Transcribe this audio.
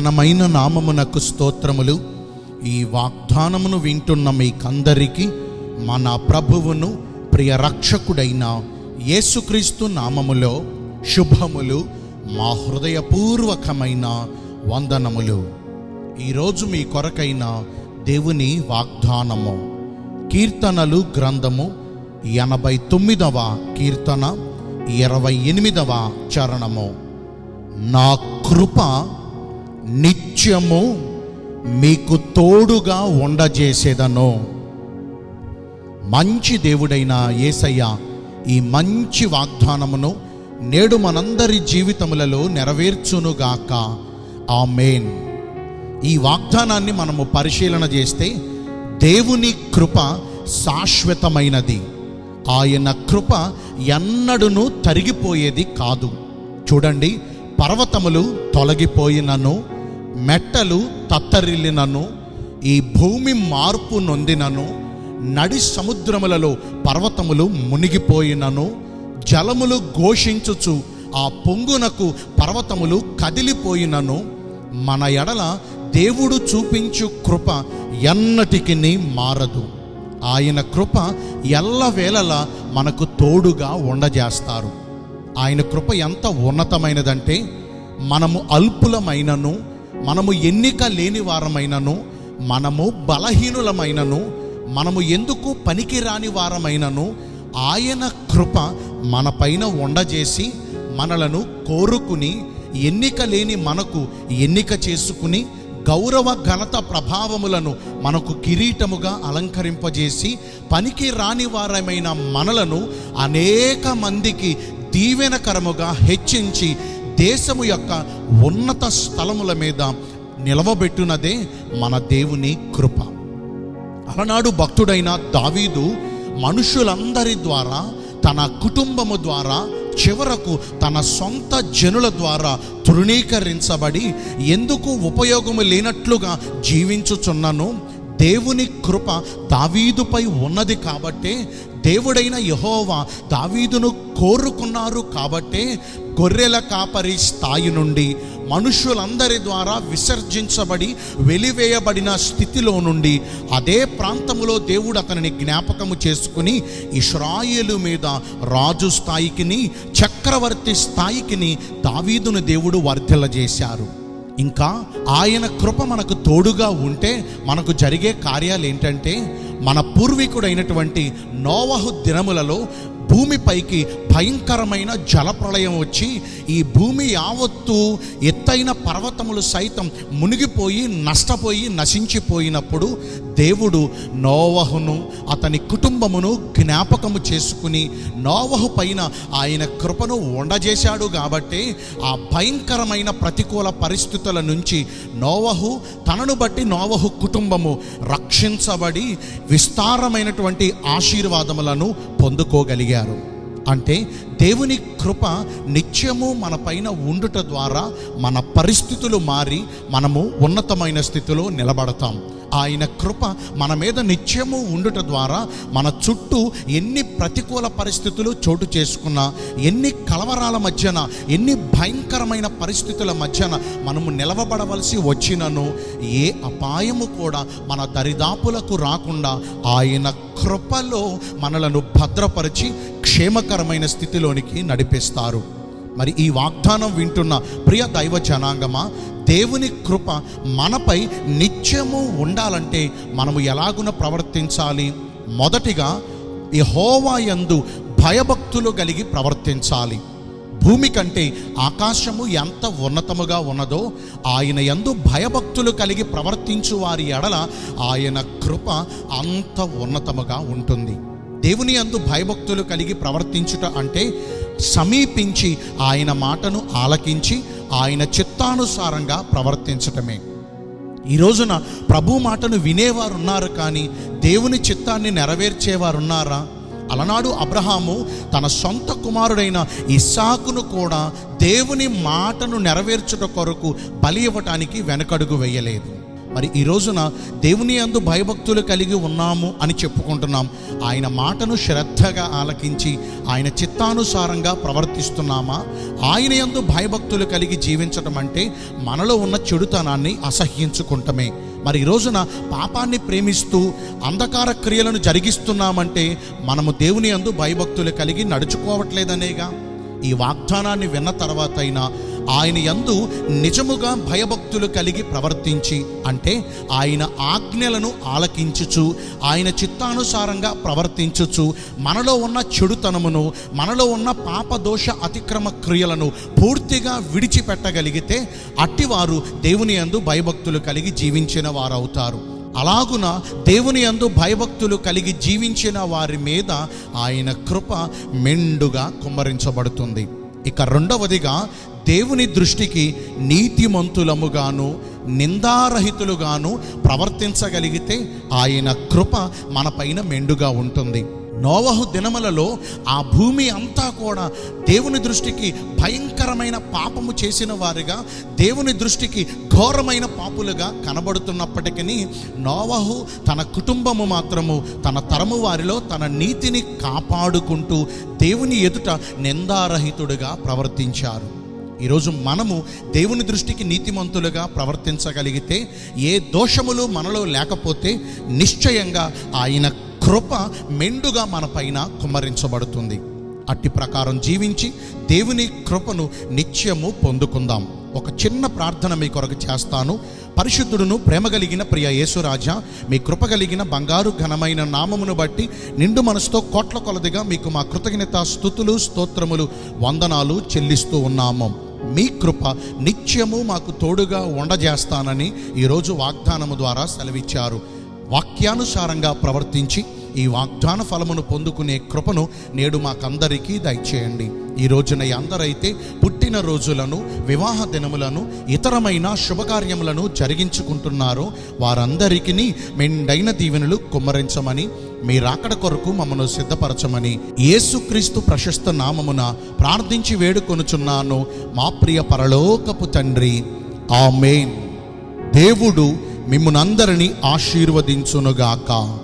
ఘనమైన నామమునకు స్తోత్రములు ఈ వాగ్దానమును వింటున్న మీకందరికీ మన ప్రభువును ప్రియ రక్షకుడైన యేసుక్రీస్తు నామములో శుభములు మా హృదయపూర్వకమైన వందనములు ఈరోజు మీ కొరకైన దేవుని వాగ్దానము కీర్తనలు గ్రంథము ఎనభై తొమ్మిదవ కీర్తన ఇరవై ఎనిమిదవ చరణము నా కృప నిత్యము మీకు తోడుగా ఉండజేసేదను మంచి దేవుడైన యేసయ్య ఈ మంచి వాగ్దానమును నేడు మనందరి జీవితములలో నెరవేర్చునుగాక ఆమేన్ ఈ వాగ్దానాన్ని మనము పరిశీలన చేస్తే దేవుని కృప శాశ్వతమైనది ఆయన కృప ఎన్నడును తరిగిపోయేది కాదు చూడండి పర్వతములు తొలగిపోయినను మెట్టలు తత్తరిల్లినను ఈ భూమి మార్పు నొందినను నడి సముద్రములలో పర్వతములు మునిగిపోయినను జలములు ఘోషించుచు ఆ పొంగునకు పర్వతములు కదిలిపోయినను మన ఎడల దేవుడు చూపించు కృప ఎన్నటికి మారదు ఆయన కృప ఎల్లవేళలా మనకు తోడుగా ఉండజేస్తారు ఆయన కృప ఎంత ఉన్నతమైనదంటే మనము అల్పులమైనను మనము ఎన్నిక లేని వారమైనను మనము బలహీనులమైనను మనము ఎందుకు పనికిరాని వారమైనను ఆయన కృప మన పైన ఉండజేసి మనలను కోరుకుని ఎన్నిక లేని మనకు ఎన్నిక చేసుకుని గౌరవ ఘనత ప్రభావములను మనకు కిరీటముగా అలంకరింపజేసి పనికి రాని వారమైన మనలను అనేక మందికి దీవెనకరముగా హెచ్చించి దేశము యొక్క ఉన్నత స్థలముల మీద నిలవబెట్టునదే మన దేవుని కృప అలనాడు భక్తుడైన దావీదు మనుషులందరి ద్వారా తన కుటుంబము ద్వారా చివరకు తన సొంత జనుల ద్వారా తృణీకరించబడి ఎందుకు ఉపయోగము లేనట్లుగా జీవించుచున్నను దేవుని కృప దావీదుపై ఉన్నది కాబట్టే దేవుడైన యహోవా దావీదును కోరుకున్నారు కాబట్టే గొర్రెల కాపరి స్థాయి నుండి మనుషులందరి ద్వారా విసర్జించబడి వెలివేయబడిన స్థితిలో నుండి అదే ప్రాంతములో దేవుడు అతనిని జ్ఞాపకము చేసుకుని ఇస్రాయేలు మీద రాజు స్థాయికిని చక్రవర్తి స్థాయికిని దావీదును దేవుడు వర్ధిల్లజేశారు ఇంకా ఆయన కృప మనకు తోడుగా ఉంటే మనకు జరిగే కార్యాలు ఏంటంటే మన పూర్వీకుడైనటువంటి నోవహు దినములలో భూమిపైకి భయంకరమైన జలప్రళయం వచ్చి ఈ భూమి యావత్తు ఎత్తైన పర్వతములు సైతం మునిగిపోయి నష్టపోయి నశించిపోయినప్పుడు దేవుడు నోవహును అతని కుటుంబమును జ్ఞాపకము చేసుకుని నోవహు పైన ఆయన కృపను ఉండజేశాడు కాబట్టి ఆ భయంకరమైన ప్రతికూల పరిస్థితుల నుంచి నోవహు తనను బట్టి నోవహు కుటుంబము రక్షించబడి విస్తారమైనటువంటి ఆశీర్వాదములను పొందుకోగలిగారు అంటే దేవుని కృప నిత్యము మన పైన ఉండుట ద్వారా మన పరిస్థితులు మారి మనము ఉన్నతమైన స్థితిలో నిలబడతాం ఆయన కృప మన మీద నిత్యము ఉండుట ద్వారా మన చుట్టూ ఎన్ని ప్రతికూల పరిస్థితులు చోటు చేసుకున్నా ఎన్ని కలవరాల మధ్యన ఎన్ని భయంకరమైన పరిస్థితుల మధ్యన మనము నిలవబడవలసి వచ్చినను ఏ అపాయము కూడా మన దరిదాపులకు రాకుండా ఆయన కృపలో మనలను భద్రపరిచి క్షేమకరమైన స్థితిలోనికి నడిపిస్తారు మరి ఈ వాగ్దానం వింటున్న ప్రియ దైవ జనాంగమా దేవుని కృప మనపై నిత్యము ఉండాలంటే మనము ఎలాగున ప్రవర్తించాలి మొదటిగా యహోవాయందు భయభక్తులు కలిగి ప్రవర్తించాలి భూమి కంటే ఆకాశము ఎంత ఉన్నతముగా ఉన్నదో ఆయన యందు భయభక్తులు కలిగి ప్రవర్తించు వారి ఎడల ఆయన కృప అంత ఉన్నతముగా ఉంటుంది దేవుని యందు భయభక్తులు కలిగి ప్రవర్తించుట అంటే సమీపించి ఆయన మాటను ఆలకించి ఆయన చిత్తానుసారంగా ప్రవర్తించటమే ఈ రోజున ప్రభు మాటను వినేవారు ఉన్నారు కానీ దేవుని చిత్తాన్ని నెరవేర్చేవారు ఉన్నారా అలనాడు అబ్రహాము తన సొంత కుమారుడైన ఇస్సాకును కూడా దేవుని మాటను నెరవేర్చుట కొరకు బలి ఇవ్వటానికి వెనకడుగు వేయలేదు మరి ఈ రోజున దేవుని అందు భయభక్తులు కలిగి ఉన్నాము అని చెప్పుకుంటున్నాం ఆయన మాటను శ్రద్ధగా ఆలకించి ఆయన చిత్తానుసారంగా ప్రవర్తిస్తున్నామా ఆయన యందు భయభక్తులు కలిగి జీవించడం అంటే మనలో ఉన్న చెడుతనాన్ని అసహ్యించుకుంటమే మరి ఈ రోజున పాపాన్ని ప్రేమిస్తూ అంధకార క్రియలను జరిగిస్తున్నామంటే మనము దేవుని అందు భయభక్తులు కలిగి నడుచుకోవట్లేదనేగా ఈ వాగ్దానాన్ని విన్న తర్వాత అయినా ఆయన యందు నిజముగా భయభక్తులు కలిగి ప్రవర్తించి అంటే ఆయన ఆజ్ఞలను ఆలకించుచు ఆయన చిత్తానుసారంగా ప్రవర్తించుచు మనలో ఉన్న చెడుతనమును మనలో ఉన్న పాపదోష అతిక్రమ క్రియలను పూర్తిగా విడిచిపెట్టగలిగితే అట్టివారు దేవుని యందు భయభక్తులు కలిగి జీవించిన వారవుతారు అలాగున దేవుని యందు భయభక్తులు కలిగి జీవించిన వారి మీద ఆయన కృప మెండుగా కుమ్మరించబడుతుంది ఇక రెండవదిగా దేవుని దృష్టికి నీతిమంతులముగాను నిందారహితులుగాను ప్రవర్తించగలిగితే ఆయన కృప మనపైన మెండుగా ఉంటుంది నోవహు దినములలో ఆ భూమి అంతా కూడా దేవుని దృష్టికి భయంకరమైన పాపము చేసిన వారిగా దేవుని దృష్టికి ఘోరమైన పాపులుగా కనబడుతున్నప్పటికీ నోవహు తన కుటుంబము మాత్రము తన తరము వారిలో తన నీతిని కాపాడుకుంటూ దేవుని ఎదుట నిందారహితుడుగా ప్రవర్తించారు ఈరోజు మనము దేవుని దృష్టికి నీతిమంతులుగా ప్రవర్తించగలిగితే ఏ దోషములు మనలో లేకపోతే నిశ్చయంగా ఆయన కృప మెండుగా మన పైన కుమ్మరించబడుతుంది అట్టి ప్రకారం జీవించి దేవుని కృపను నిత్యము పొందుకుందాం ఒక చిన్న ప్రార్థన మీ కొరకు చేస్తాను పరిశుద్ధుడును ప్రేమ కలిగిన ప్రియ యేసురాజా మీ కృప కలిగిన బంగారు ఘనమైన నామమును బట్టి నిండు మనసుతో కోట్ల కొలదిగా మీకు మా కృతజ్ఞత స్థుతులు స్తోత్రములు వందనాలు చెల్లిస్తూ ఉన్నాము మీ కృప నిత్యము మాకు తోడుగా ఉండజేస్తానని ఈరోజు వాగ్దానము ద్వారా సెలవిచ్చారు వాక్యానుసారంగా ప్రవర్తించి ఈ వాగ్దాన ఫలమును పొందుకునే కృపను నేడు మాకందరికీ దయచేయండి ఈ రోజున అందరైతే పుట్టిన రోజులను వివాహ దినములను ఇతరమైన శుభకార్యములను జరిగించుకుంటున్నారో వారందరికీ మెండైన దీవెనలు కుమ్మరించమని మీ రాకడ కొరకు మమ్మను సిద్ధపరచమని యేసుక్రీస్తు ప్రశస్త నామమున ప్రార్థించి వేడుకొనుచున్నాను మా ప్రియ పరలోకపు తండ్రి ఆమేన్ దేవుడు మిమ్మునందరినీ ఆశీర్వదించునుగాక